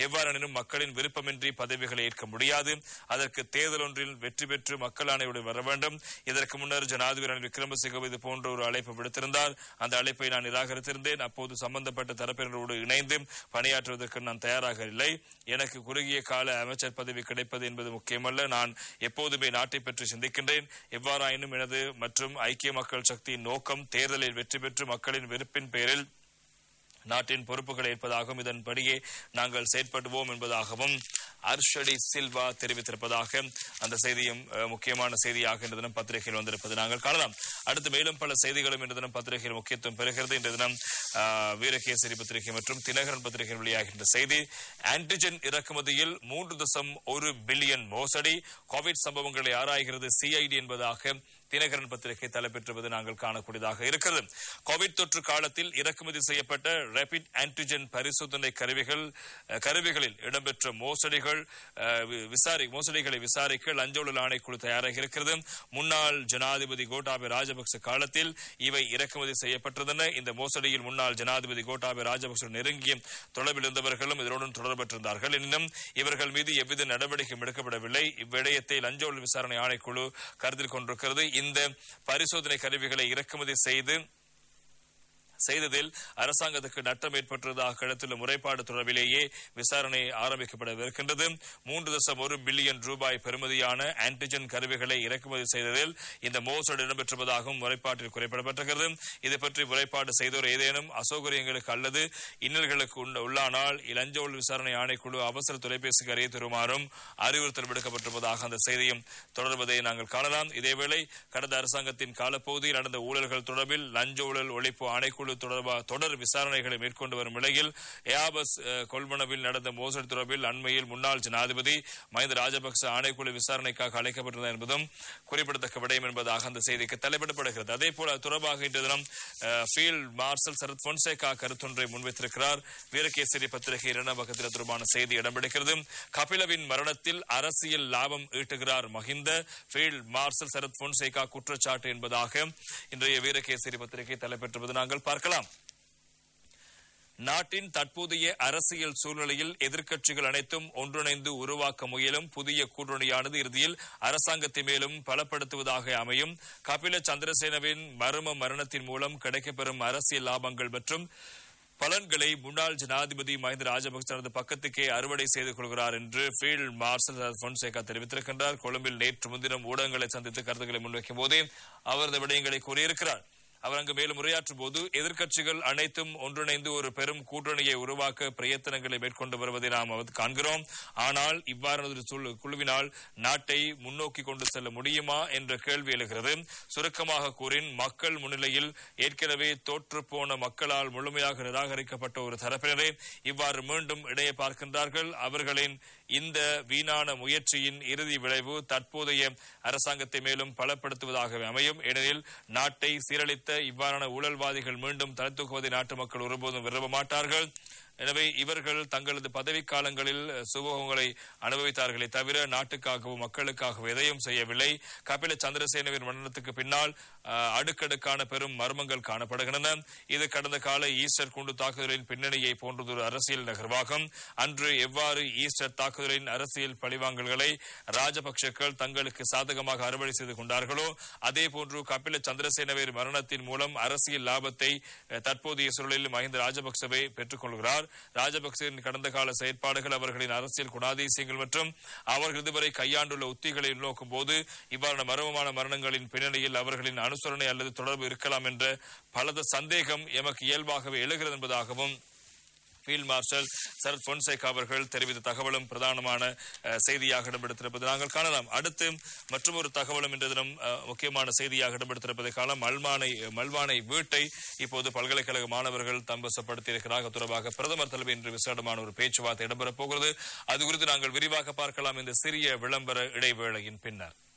எவ்வாறெனினும் மக்களின் விருப்பமின்றி பதவிகளை ஏற்க முடியாது அதற்கு தேர்தல் ஒன்றில் வெற்றி பெற்று மக்கள் ஆணையோடு வர வேண்டும் இதற்கு முன்னர் ஜனாதிபதி ரணில் விக்ரமசிங்க இது போன்ற ஒரு அழைப்பு விடுத்திருந்தார் அந்த அழைப்பை நான் நிராகரித்திருந்தேன் அப்போது சம்பந்தப்பட்ட தரப்பினரோடு இணைந்து பணியாற்றுவதற்கு நான் தயாராக இல்லை எனக்கு குறுகிய கால அமைச்சர் பதவி கிடைப்பது என்பது முக்கியமல்ல நான் எப்போதுமே நாட்டை பற்றி சிந்திக்கின்றேன் எவ்வாறாயினும் எனது மற்றும் ஐக்கிய மக்கள் சக்தியின் நோக்கம் தேர்தலில் வெற்றி பெற்று மக்களின் வெறுப்பின் பேரில் நாட்டின் பொறுப்புகளை ஏற்பதாகவும் இதன்படியே நாங்கள் செயற்படுவோம் என்பதாகவும் அர்ஷடி சில்வா தெரிவித்திருப்பதாக அந்த செய்தியும் அஹ், முக்கியமான செய்தியாக இன்று தினம் பத்திரிகையில் வந்திருப்பது நாங்கள் காணலாம் அடுத்து மேலும் பல செய்திகளும் இன்று தினம் பத்திரிகையில் முக்கியத்துவம் பெறுகிறது இன்று தினம் அஹ், வீரகேசரி பத்திரிகை மற்றும் தினகரன் பத்திரிகையில் வெளியாகின்ற செய்தி ஆன்டிஜென் இறக்குமதியில் மூன்று தசம் ஒரு பில்லியன் மோசடி கோவிட் சம்பவங்களை ஆராய்கிறது சிஐடி என்பதாக தினகரன் பத்திரிகை தலைப்பெற்றுவது நாங்கள் காணக்கூடியதாக இருக்கிறது கோவிட் தொற்று காலத்தில் இறக்குமதி செய்யப்பட்ட ரேபிட் ஆன்டிஜென் பரிசோதனை கருவிகள் அஹ், கருவிகளில் இடம்பெற்ற மோசடிகள் அஹ், வி- விசாரி மோசடிகளை விசாரிக்க லஞ்ச ஊழல் ஆணைக்குழு தயாராக இருக்கிறது முன்னாள் ஜனாதிபதி கோட்டாபய ராஜபக்ச காலத்தில் இவை இறக்குமதி செய்யப்பட்டிருந்தன இந்த மோசடியில் முன்னாள் ஜனாதிபதி கோட்டாபய ராஜபக்ச நெருங்கிய தொடர்பில் இருந்தவர்களும் இதனுடன் தொடர்பற்றிருந்தார்கள் எனினும் இவர்கள் மீது எவ்வித நடவடிக்கையும் எடுக்கப்படவில்லை இவ்விடயத்தை லஞ்ச ஊழல் விசாரணை ஆணைக்குழு கருத்தில் கொண்டிருக்கிறது இந்த பரிசோதனை கருவிகளை இறக்குமதி செய்து செய்ததில் அரசாங்கத்துக்கு நட்டம் ஏற்பட்டதாக கிடைத்துள்ள முறைப்பாடு தொடர்பிலேயே விசாரணை ஆரம்பிக்கப்படவிருக்கின்றது மூன்று தசம் ஒரு பில்லியன் ரூபாய் பெறுமதியான ஆன்டிஜென் கருவிகளை இறக்குமதி செய்ததில் இந்த மோசடி இடம்பெற்றிருப்பதாகவும் முறைப்பாட்டில் குறிப்பிடப்பட்டிருக்கிறது இது பற்றி முறைப்பாடு செய்தோர் ஏதேனும் அசௌகரியங்களுக்கு அல்லது இன்னல்களுக்கு உள்ள- உள்ளானால் இளஞ்ச ஊழல் விசாரணை ஆணைக்குழு அவசர தொலைபேசிக்கு அறிய தருமாறும் அறிவுறுத்தல் விடுக்கப்பட்டிருப்பதாக அந்த செய்தியும் தொடர்வதை நாங்கள் காணலாம் இதேவேளை கடந்த அரசாங்கத்தின் காலப்பகுதியில் நடந்த ஊழல்கள் தொடர்பில் லஞ்ச ஊழல் ஒழிப்பு ஆணைக்குழு தொடர்பாக தொடர் விசாரணைகளை மேற்கொண்டு வரும் நிலையில் ஏஆபஸ் அஹ், கொள்வனவில் நடந்த மோசடி தொடர்பில் அண்மையில் முன்னாள் ஜனாதிபதி மஹிந்த ராஜபக்ச ஆணைக்குழு விசாரணைக்காக அழைக்கப்பட்டிருந்தார் என்பதும் குறிப்பிடத்தக்க விடயம் என்பதாக அந்த செய்திக்கு தலைப்பிடப்படுகிறது அதே போல அது தொடர்பாக இன்று தினம் அஹ், ஃபீல்ட் மார்ஷல் சரத் பொன்சேகா கருத்தொன்றை முன்வைத்திருக்கிறார் வீரகேசரி பத்திரிகை இரண்டாம் பக்கத்தில் தொடர்பான செய்தி இடம்பிடிக்கிறது கபிலவின் மரணத்தில் அரசியல் லாபம் ஈட்டுகிறார் மஹிந்த ஃபீல்ட் மார்ஷல் சரத் பொன்சேகா குற்றச்சாட்டு என்பதாக இன்றைய வீரகேசரி பத்திரிகை தலைப்பெற்றுவது நாங்கள் பார்க்கலாம் நாட்டின் தற்போதைய அரசியல் சூழ்நிலையில் எதிர்க்கட்சிகள் அனைத்தும் ஒன்றிணைந்து உருவாக்க முயலும் புதிய கூட்டணியானது இறுதியில் அரசாங்கத்தை மேலும் பலப்படுத்துவதாக அமையும் கபில சந்திரசேனவின் மர்ம மரணத்தின் மூலம் கிடைக்கப்பெறும் அரசியல் லாபங்கள் மற்றும் பலன்களை முன்னாள் ஜனாதிபதி மஹிந்த ராஜபக்ச தனது பக்கத்துக்கே அறுவடை செய்து கொள்கிறார் என்று ஃபீல்ட் மார்ஷல் பொன்சேகா தெரிவித்திருக்கின்றார் கொழும்பில் நேற்று முன்தினம் ஊடகங்களை சந்தித்து கருத்துக்களை முன்வைக்கும் போதே அவர் இந்த விடயங்களை கூறியிருக்கிறார் அவர் அங்கு மேலும் உரையாற்றும் போது எதிர்க்கட்சிகள் அனைத்தும் ஒன்றிணைந்து ஒரு பெரும் கூட்டணியை உருவாக்க பிரயத்தனங்களை மேற்கொண்டு வருவதை நாம் அவ- காண்கிறோம் ஆனால் இவ்வாறான ஒரு சூழ்- குழுவினால் நாட்டை முன்னோக்கி கொண்டு செல்ல முடியுமா என்ற கேள்வி எழுகிறது சுருக்கமாக கூறின் மக்கள் முன்னிலையில் ஏற்கனவே தோற்றுப்போன மக்களால் முழுமையாக நிராகரிக்கப்பட்ட ஒரு தரப்பினரை இவ்வாறு மீண்டும் இடையே பார்க்கின்றார்கள் அவர்களின் இந்த வீணான முயற்சியின் இறுதி விளைவு தற்போதைய அரசாங்கத்தை மேலும் பலப்படுத்துவதாகவே அமையும் ஏனெனில் நாட்டை சீரழித்த இவ்வாறான ஊழல்வாதிகள் மீண்டும் தலை தூக்குவதை நாட்டு மக்கள் ஒருபோதும் விரும்ப மாட்டார்கள் எனவே இவர்கள் தங்களது பதவிக் காலங்களில் சுபோகங்களை அனுபவித்தார்களே தவிர நாட்டுக்காகவும் மக்களுக்காகவும் எதையும் செய்யவில்லை கபில சந்திரசேனவின் மரணத்துக்கு பின்னால் அஹ், அடுக்கடுக்கான பெரும் மர்மங்கள் காணப்படுகின்றன இது கடந்த கால ஈஸ்டர் குண்டு தாக்குதலின் பின்னணியை போன்றது ஒரு அரசியல் நகர்வாகும் அன்று எவ்வாறு ஈஸ்டர் தாக்குதலின் அரசியல் பழிவாங்கல்களை ராஜபக்சேக்கள் தங்களுக்கு சாதகமாக அறுவடை செய்து கொண்டார்களோ அதே போன்று கபில சந்திரசேனவின் மரணத்தின் மூலம் அரசியல் லாபத்தை அஹ், தற்போதைய சூழலில் மஹிந்த ராஜபக்சவை பெற்றுக் கொள்கிறார் ராஜபக்சேவின் கடந்த கால செயற்பாடுகள் அவர்களின் அரசியல் குணாதிசயங்கள் மற்றும் அவர்கள் இதுவரை கையாண்டுள்ள உத்திகளை நோக்கும் போது இவ்வாறான மர்மமான மரணங்களின் பின்னணியில் அவர்களின் அனுசரணை அல்லது தொடர்பு இருக்கலாம் என்ற பலத சந்தேகம் எமக்கு இயல்பாகவே எழுகிறது என்பதாகவும் ஃபீல்ட் மார்ஷல் சரத் பொன்சேகா அவர்கள் தெரிவித்த தகவலும் பிரதானமான அஹ், செய்தியாக இடம்பெடுத்திருப்பது நாங்கள் காணலாம் அடுத்து மற்றொரு தகவலும் இன்று தினம் அஹ், முக்கியமான செய்தியாக இடம்பெடுத்திருப்பதை காணலாம் மல்வானை மல்வானை வீட்டை இப்போது பல்கலைக்கழக மாணவர்கள் தம்பசப்படுத்தியிருக்கிறார்கள் தொடர்பாக பிரதமர் தலைமை இன்று விசேடமான ஒரு பேச்சுவார்த்தை இடம்பெறப் போகிறது அது குறித்து நாங்கள் விரிவாக பார்க்கலாம் இந்த சிறிய விளம்பர இடைவேளையின் பின்னர்